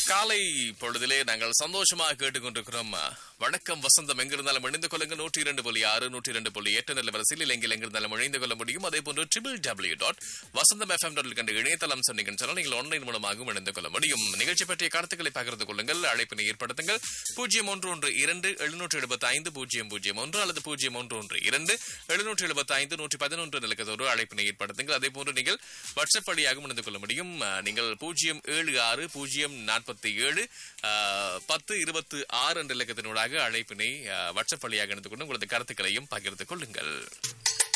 காலை பொழுதிலே நாங்கள் சந்தோஷமாக கேட்டுக்கொண்டிருக்கிறோம் வணக்கம் வசந்தம் எங்கிருந்தாலும் இணைந்து கொள்ளுங்க நூற்றி இரண்டு புள்ளி ஆறு நூற்றி இரண்டு புள்ளி எட்டு நிலவரசில் இலங்கையில் எங்கிருந்தாலும் இணைந்து கொள்ள முடியும் அதே போன்று triple W dot Vasantham FM dot கண்ட இணையதளம் சொன்னீங்கன்னு சொன்னால் நீங்கள் ஆன்லைன் மூலமாகவும் இணைந்து கொள்ள முடியும் நிகழ்ச்சி பற்றிய கருத்துக்களை பகிர்ந்து கொள்ளுங்கள் அழைப்பினை ஏற்படுத்துங்கள் பூஜ்ஜியம் ஒன்று ஒன்று இரண்டு எழுநூற்று எழுபத்தி ஐந்து பூஜ்ஜியம் பூஜ்ஜியம் ஒன்று அல்லது பூஜ்ஜியம் ஒன்று ஒன்று இரண்டு எழுநூற்று எழுபத்தி ஐந்து நூற்றி பதினொன்று நிலக்கத்தோடு அழைப்பினை ஏற்படுத்துங்கள் அதே போன்று நீங்கள் வாட்ஸ்அப் வழியாகவும் இணைந்து கொள்ள முடியும் அஹ், நீங்கள் பூஜ்ஜியம் ஏழு ஆறு பூஜ்ஜியம் நாற்பத்தி ஏழு பத்து இருபத்து ஆறு என்ற இலக்கத்தினூடாக அழைப்பினை அஹ், வாட்ஸ்அப் வழியாக இணைந்து கொண்டு உங்களது கருத்துக்களையும் பகிர்ந்து கொள்ளுங்கள்